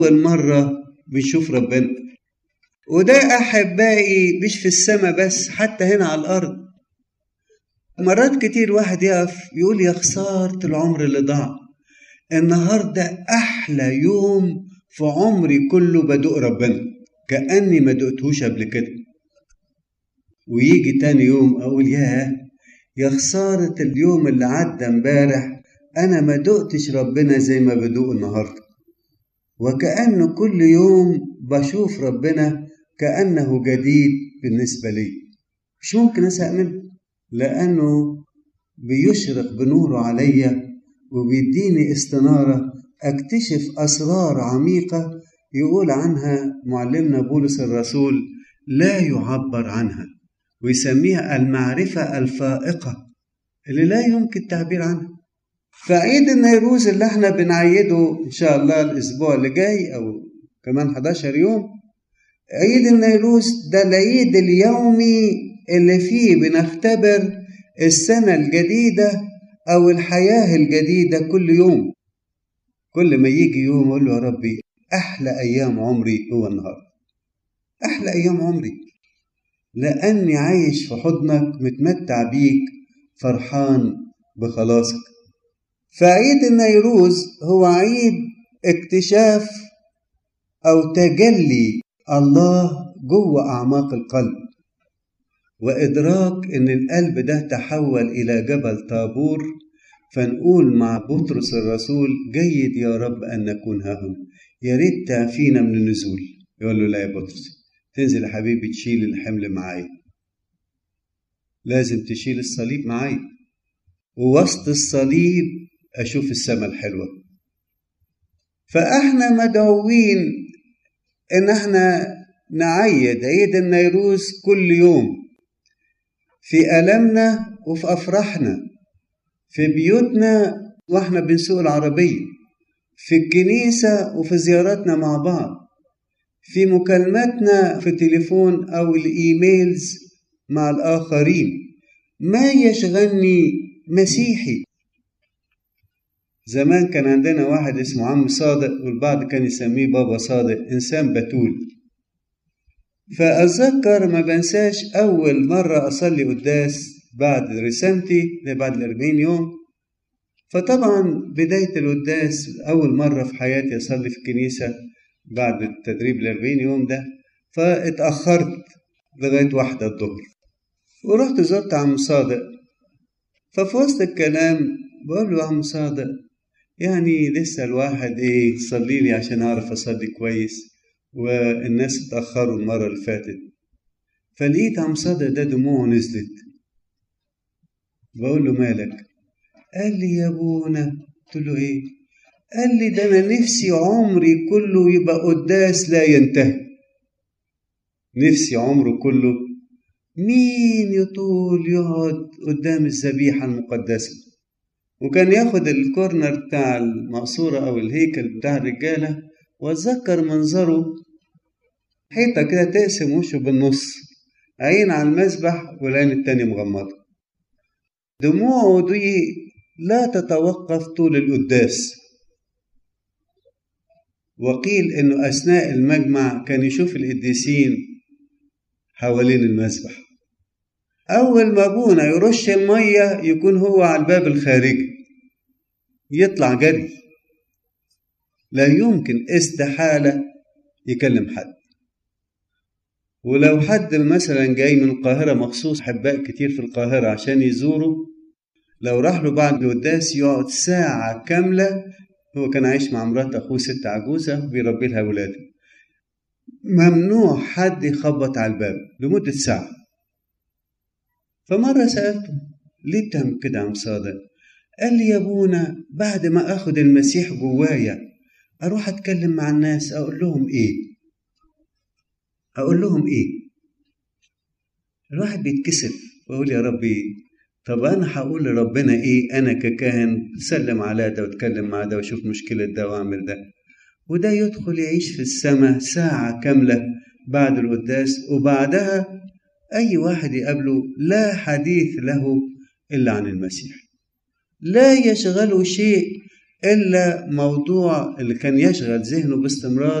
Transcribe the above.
أول مرة بنشوف ربنا وده أحبائي مش في السماء بس حتى هنا على الأرض مرات كتير واحد يقف يقول يا خسارة العمر اللي ضاع النهاردة أحلى يوم في عمري كله بدوق ربنا كأني ما دقتهوش قبل كده ويجي تاني يوم أقول ياه يا خسارة اليوم اللي عدى امبارح أنا ما دقتش ربنا زي ما بدوق النهاردة وكأنه كل يوم بشوف ربنا كأنه جديد بالنسبة لي مش ممكن أزهق منه لأنه بيشرق بنوره عليا وبيديني استنارة أكتشف أسرار عميقة يقول عنها معلمنا بولس الرسول لا يعبر عنها ويسميها المعرفة الفائقة اللي لا يمكن التعبير عنها فعيد النيروز اللي احنا بنعيده ان شاء الله الاسبوع اللي جاي او كمان 11 يوم عيد النيروز ده العيد اليومي اللي فيه بنختبر السنة الجديدة أو الحياة الجديدة كل يوم كل ما يجي يوم أقول له يا ربي أحلى أيام عمري هو النهاردة أحلى أيام عمري لأني عايش في حضنك متمتع بيك فرحان بخلاصك فعيد النيروز هو عيد اكتشاف أو تجلي الله جوه أعماق القلب وإدراك إن القلب ده تحول إلى جبل طابور فنقول مع بطرس الرسول جيد يا رب أن نكون ها هنا يا ريت تعفينا من النزول يقول له لا يا بطرس تنزل يا حبيبي تشيل الحمل معايا لازم تشيل الصليب معايا ووسط الصليب أشوف السماء الحلوة فإحنا مدعوين إن إحنا نعيد عيد النيروز كل يوم في ألمنا وفي أفراحنا في بيوتنا وإحنا بنسوق العربية في الكنيسة وفي زياراتنا مع بعض في مكالماتنا في التليفون أو الإيميلز مع الآخرين ما يشغلني مسيحي زمان كان عندنا واحد اسمه عم صادق والبعض كان يسميه بابا صادق إنسان بتول فأتذكر ما بنساش أول مرة أصلي قداس بعد رسالتي بعد الأربعين يوم فطبعا بداية القداس أول مرة في حياتي أصلي في الكنيسة بعد التدريب الأربعين يوم ده فاتأخرت لغاية واحدة الظهر ورحت زرت عم صادق ففي وسط الكلام بقول له يا عم صادق يعني لسه الواحد ايه صلي لي عشان اعرف اصلي كويس والناس اتأخروا المرة اللي فاتت فلقيت عم صادق ده دموعه نزلت بقول له مالك قال لي يا ابونا قلت له ايه قال لي ده انا نفسي عمري كله يبقى قداس لا ينتهي نفسي عمره كله مين يطول يقعد قدام الذبيحة المقدسة وكان ياخد الكورنر بتاع المقصورة أو الهيكل بتاع الرجالة وأتذكر منظره حيطة كده تقسم وشه بالنص عين على المسبح والعين التانية مغمضة دموعه دي لا تتوقف طول القداس وقيل انه اثناء المجمع كان يشوف القديسين حوالين المسبح اول ما ابونا يرش الميه يكون هو على الباب الخارجي يطلع جري لا يمكن استحاله يكلم حد ولو حد مثلا جاي من القاهرة مخصوص أحباء كتير في القاهرة عشان يزوروا لو راح له بعد القداس يقعد ساعة كاملة هو كان عايش مع مرات أخوه ست عجوزة بيربي لها ولاده ممنوع حد يخبط على الباب لمدة ساعة فمرة سألته ليه بتعمل كده يا عم صادق؟ قال لي يا ابونا بعد ما اخد المسيح جوايا اروح اتكلم مع الناس اقول لهم ايه؟ اقول لهم ايه؟ الواحد بيتكسف ويقول يا ربي طب انا هقول لربنا ايه انا ككاهن سلم على ده واتكلم مع ده واشوف مشكله ده واعمل ده وده يدخل يعيش في السماء ساعه كامله بعد القداس وبعدها اي واحد يقابله لا حديث له الا عن المسيح لا يشغله شيء إلا موضوع اللي كان يشغل ذهنه باستمرار